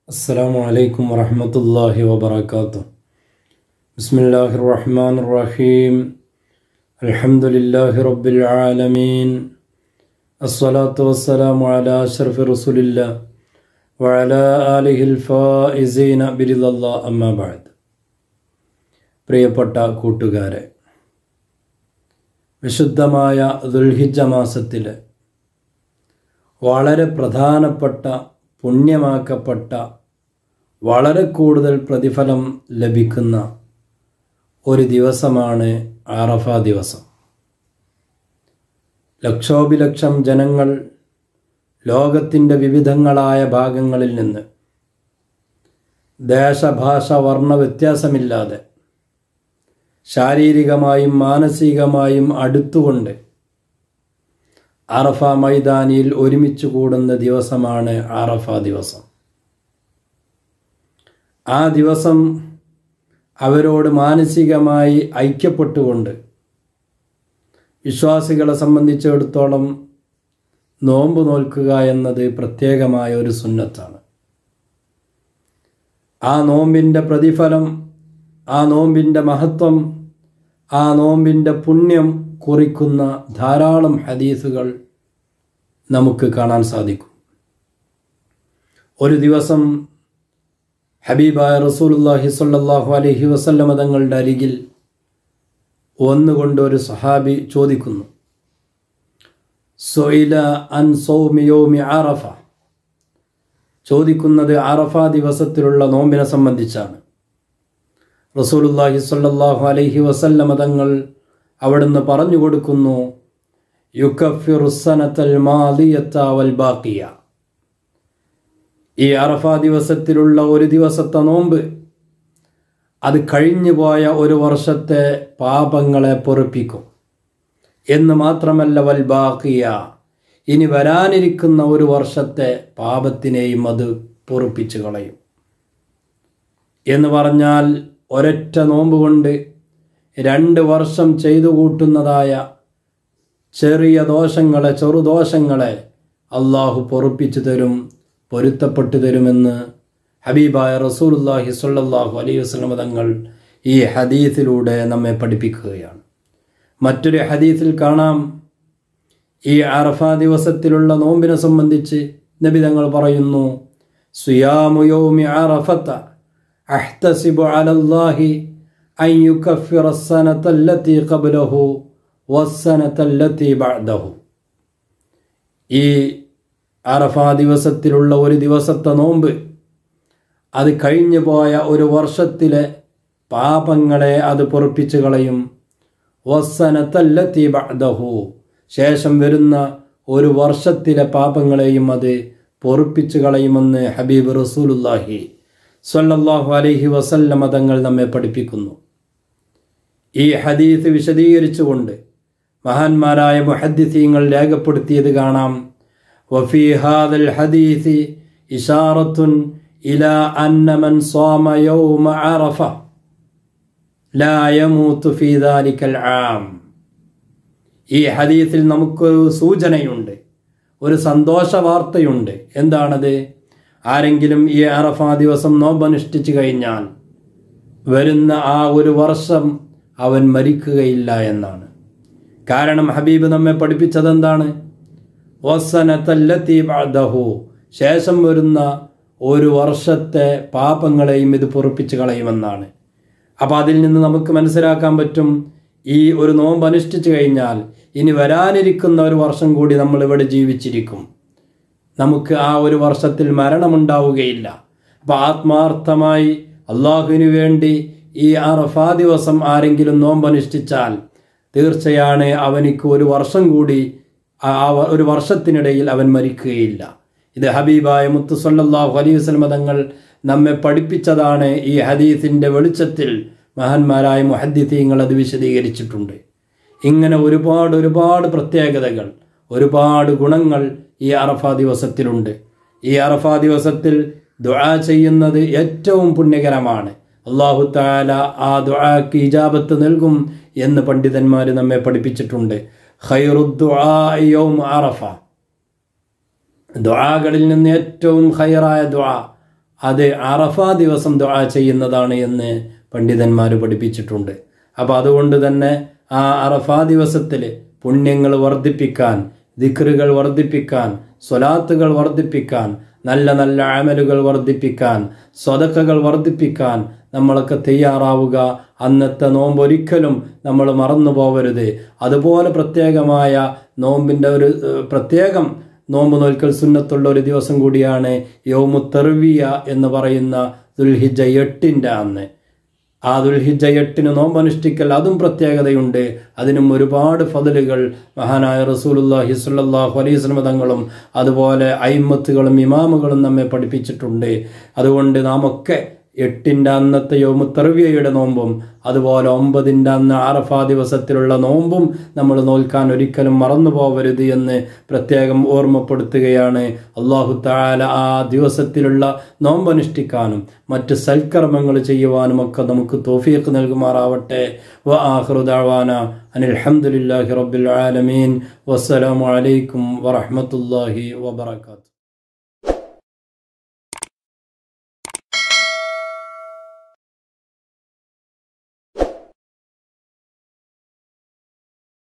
السلام عليكم ورحمة الله وبركاته بسم الله الرحمن الرحيم الحمد لله رب العالمين الصلاة والسلام على أشرف رسول الله وعلى آله الفائزين برضا الله أما بعد പ്രിയപ്പെട്ട കൂട്ടുകാരെ വിശുദ്ധമായ ദുൽഹിജ മാസത്തിൽ വളരെ പ്രധാനപ്പെട്ട പുണ്യമാക്കപ്പെട്ട വളരെ കൂടുതൽ പ്രതിഫലം ലഭിക്കുന്ന ഒരു ദിവസമാണ് ആറഫ ദിവസം ലക്ഷോപിലക്ഷം ജനങ്ങൾ ലോകത്തിൻ്റെ വിവിധങ്ങളായ ഭാഗങ്ങളിൽ നിന്ന് ദേശഭാഷ വർണ്ണ വ്യത്യാസമില്ലാതെ ശാരീരികമായും മാനസികമായും അടുത്തുകൊണ്ട് അറഫ മൈതാനിയിൽ ഒരുമിച്ച് കൂടുന്ന ദിവസമാണ് അറഫ ദിവസം ആ ദിവസം അവരോട് മാനസികമായി ഐക്യപ്പെട്ടുകൊണ്ട് വിശ്വാസികളെ സംബന്ധിച്ചിടത്തോളം നോമ്പ് നോൽക്കുക എന്നത് പ്രത്യേകമായ ഒരു സുന്നത്താണ് ആ നോമ്പിൻ്റെ പ്രതിഫലം ആ നോമ്പിൻ്റെ മഹത്വം ആ നോമ്പിൻ്റെ പുണ്യം കുറിക്കുന്ന ധാരാളം ഹദീസുകൾ നമുക്ക് കാണാൻ സാധിക്കും ഒരു ദിവസം ഹബീബായ റസൂലുല്ലാഹി സ്വല്ലല്ലാഹു അലൈഹി വസല്ലമ തങ്ങളുടെ അരികിൽ വന്നുകൊണ്ട് ഒരു സഹാബി ചോദിക്കുന്നു സൊയില അൻ സൗമിയോമി ആറഫ ചോദിക്കുന്നത് ആറഫ ദിവസത്തിലുള്ള നോമ്പിനെ സംബന്ധിച്ചാണ് റസൂലുല്ലാഹി സ്വല്ലല്ലാഹു അലൈഹി വസല്ലമ തങ്ങൾ അവിടുന്ന് പറഞ്ഞു കൊടുക്കുന്നു യുക്കഫിറുസനത്തൽ മാലിയത്ത വൽ ബാക്കിയ ഈ അറഫ ദിവസത്തിലുള്ള ഒരു ദിവസത്തെ നോമ്പ് അത് കഴിഞ്ഞു പോയ ഒരു വർഷത്തെ പാപങ്ങളെ പൊറുപ്പിക്കും എന്ന് മാത്രമല്ല വൽ ബാക്കിയ ഇനി വരാനിരിക്കുന്ന ഒരു വർഷത്തെ പാപത്തിനെയും അത് പൊറുപ്പിച്ചു കളയും എന്ന് പറഞ്ഞാൽ ഒരൊറ്റ നോമ്പ് കൊണ്ട് രണ്ട് വർഷം ചെയ്തു കൂട്ടുന്നതായ ചെറിയ ദോഷങ്ങളെ ചെറുദോഷങ്ങളെ അള്ളാഹു പൊറുപ്പിച്ചു തരും പൊരുത്തപ്പെട്ടു തരുമെന്ന് ഹബീബായ റസൂലുല്ലാഹി സ്വല്ലല്ലാഹു അലൈഹി വസല്ലമ തങ്ങൾ ഈ ഹദീസിലൂടെ നമ്മെ പഠിപ്പിക്കുകയാണ് മറ്റൊരു ഹദീസിൽ കാണാം ഈ അറഫ ദിവസത്തിലുള്ള നോമ്പിനെ സംബന്ധിച്ച് നബി തങ്ങൾ പറയുന്നു സുയാമു യൗമി അറഫത്ത അഹ്തസിബു അലല്ലാഹി അൻ യുകഫിറ السنة التي قبله والسنة التي بعده ഈ അറഫ ദിവസത്തിലുള്ള ഒരു ദിവസത്തെ നോമ്പ് അത് കഴിഞ്ഞു പോയ ഒരു വർഷത്തിലെ പാപങ്ങളെ അത് പൊറുപ്പിച്ചു കളയും വസ്സനത്തല്ലത്തി ബഅദഹു ശേഷം വരുന്ന ഒരു വർഷത്തിലെ പാപങ്ങളെയും അത് പൊറുപ്പിച്ചു കളയുമെന്ന് ഹബീബ് റസൂലുല്ലാഹി സ്വല്ലല്ലാഹു അലൈഹി വസല്ലമ തങ്ങൾ നമ്മെ പഠിപ്പിക്കുന്നു ഈ ഹദീസ് വിശദീകരിച്ചുകൊണ്ട് മഹാന്മാരായ മുഹദ്ദിസീങ്ങൾ രേഖപ്പെടുത്തിയത് കാണാം വഫി ഹാദൽ ഹദീസി ഇഷാറത്തുൻ ഇല അന്ന മൻ സ്വാമ യൗമ അറഫ ലാ യമൂത്തു ഫീ ദാലിക്കൽ ആം ഈ ഹദീസിൽ നമുക്കൊരു സൂചനയുണ്ട് ഒരു സന്തോഷ വാർത്തയുണ്ട് എന്താണത് ആരെങ്കിലും ഈ അറഫ ദിവസം നോമ്പനുഷ്ഠിച്ചു കഴിഞ്ഞാൽ വരുന്ന ആ ഒരു വർഷം അവൻ മരിക്കുകയില്ല എന്നാണ് കാരണം ഹബീബ് നമ്മെ പഠിപ്പിച്ചത് എന്താണ് വസനത്തല്ലത്തീബഹു ശേഷം വരുന്ന ഒരു വർഷത്തെ പാപങ്ങളെയും ഇത് പൊറുപ്പിച്ച് കളയുമെന്നാണ് അപ്പോൾ അതിൽ നിന്ന് നമുക്ക് മനസ്സിലാക്കാൻ പറ്റും ഈ ഒരു നോമ്പ് അനുഷ്ഠിച്ചു കഴിഞ്ഞാൽ ഇനി വരാനിരിക്കുന്ന ഒരു വർഷം കൂടി നമ്മൾ ഇവിടെ ജീവിച്ചിരിക്കും നമുക്ക് ആ ഒരു വർഷത്തിൽ മരണമുണ്ടാവുകയില്ല അപ്പോൾ ആത്മാർത്ഥമായി അള്ളാഹുവിന് വേണ്ടി ഈ അറഫാ ദിവസം ആരെങ്കിലും നോമ്പനുഷ്ഠിച്ചാൽ തീർച്ചയാണ് അവനിക്ക് ഒരു വർഷം കൂടി ആ ഒരു വർഷത്തിനിടയിൽ അവൻ മരിക്കുകയില്ല ഇത് ഹബീബായ മുത്തു സല്ലാഹു അലൈഹി വസ്ലമ തങ്ങൾ നമ്മെ പഠിപ്പിച്ചതാണ് ഈ ഹദീസിൻ്റെ വെളിച്ചത്തിൽ മഹാന്മാരായ മുഹദ്ദിത്തീങ്ങൾ അത് വിശദീകരിച്ചിട്ടുണ്ട് ഇങ്ങനെ ഒരുപാട് ഒരുപാട് പ്രത്യേകതകൾ ഒരുപാട് ഗുണങ്ങൾ ഈ അറഫ ദിവസത്തിലുണ്ട് ഈ അറഫ ദിവസത്തിൽ ദുആ ചെയ്യുന്നത് ഏറ്റവും പുണ്യകരമാണ് അള്ളാഹു താല ആ ദുആക്ക് ഇജാബത്ത് നൽകും എന്ന് പണ്ഡിതന്മാർ നമ്മെ പഠിപ്പിച്ചിട്ടുണ്ട് ഖൈറുദ്ദുആ അറഫ ദുആകളിൽ നിന്ന് ഏറ്റവും ഖൈറായ ദുആ അത് അറഫ ദിവസം ദുആ ചെയ്യുന്നതാണ് എന്ന് പണ്ഡിതന്മാർ പഠിപ്പിച്ചിട്ടുണ്ട് അപ്പോൾ അതുകൊണ്ട് തന്നെ ആ അറഫ ദിവസത്തിൽ പുണ്യങ്ങൾ വർദ്ധിപ്പിക്കാൻ ദിക്റുകൾ വർദ്ധിപ്പിക്കാൻ സ്വലാത്തുകൾ വർദ്ധിപ്പിക്കാൻ നല്ല നല്ല അമലുകൾ വർദ്ധിപ്പിക്കാൻ സ്വതക്കകൾ വർദ്ധിപ്പിക്കാൻ നമ്മളൊക്കെ തയ്യാറാവുക അന്നത്തെ നോമ്പ് ഒരിക്കലും നമ്മൾ മറന്നു പോവരുത് അതുപോലെ പ്രത്യേകമായ നോമ്പിൻ്റെ ഒരു ഏഹ്, പ്രത്യേകം നോമ്പ് നോൽക്കൽ സുന്നത്തുള്ള ഒരു ദിവസം കൂടിയാണ് യൗമു തെർവിയ എന്ന് പറയുന്ന ദുൽഹിജ എട്ടിൻ്റെ അന്ന് ആ ദുൽഹിജ എട്ടിന് നോമ്പനുഷ്ഠിക്കൽ അതും പ്രത്യേകതയുണ്ട് അതിനും ഒരുപാട് ഫതലുകൾ മഹാനായ റസൂലുല്ലാഹി സ്വല്ലല്ലാഹു അലൈഹി വസല്ലം തങ്ങളും അതുപോലെ അയിമത്തുകളും ഇമാമുകളും നമ്മെ പഠിപ്പിച്ചിട്ടുണ്ട് അതുകൊണ്ട് നാം ഒക്കെ എട്ടിൻ്റെ അന്നത്തെ യോമുത്തർവിയയുടെ നോമ്പും അതുപോലെ ഒമ്പതിൻ്റെ അന്ന് ആറഫാ ദിവസത്തിലുള്ള നോമ്പും നമ്മൾ നോൽക്കാൻ ഒരിക്കലും മറന്നു പോവരുത് എന്ന് പ്രത്യേകം ഓർമ്മപ്പെടുത്തുകയാണ് അള്ളാഹു താല ആ ദിവസത്തിലുള്ള നോമ്പനുഷ്ഠിക്കാനും മറ്റ് സൽക്കർമ്മങ്ങൾ ചെയ്യുവാനും ഒക്കെ നമുക്ക് തോഫീക്ക് നൽകുമാറാവട്ടെ വ ആഹ്റുദാവാന അനിൽ അഹമ്മദില്ലാഹി റബ്ബിൽ ആലമീൻ വസ്സലാമു അലൈക്കും വറഹ്മത്തുള്ളാഹി വബറകാതുഹു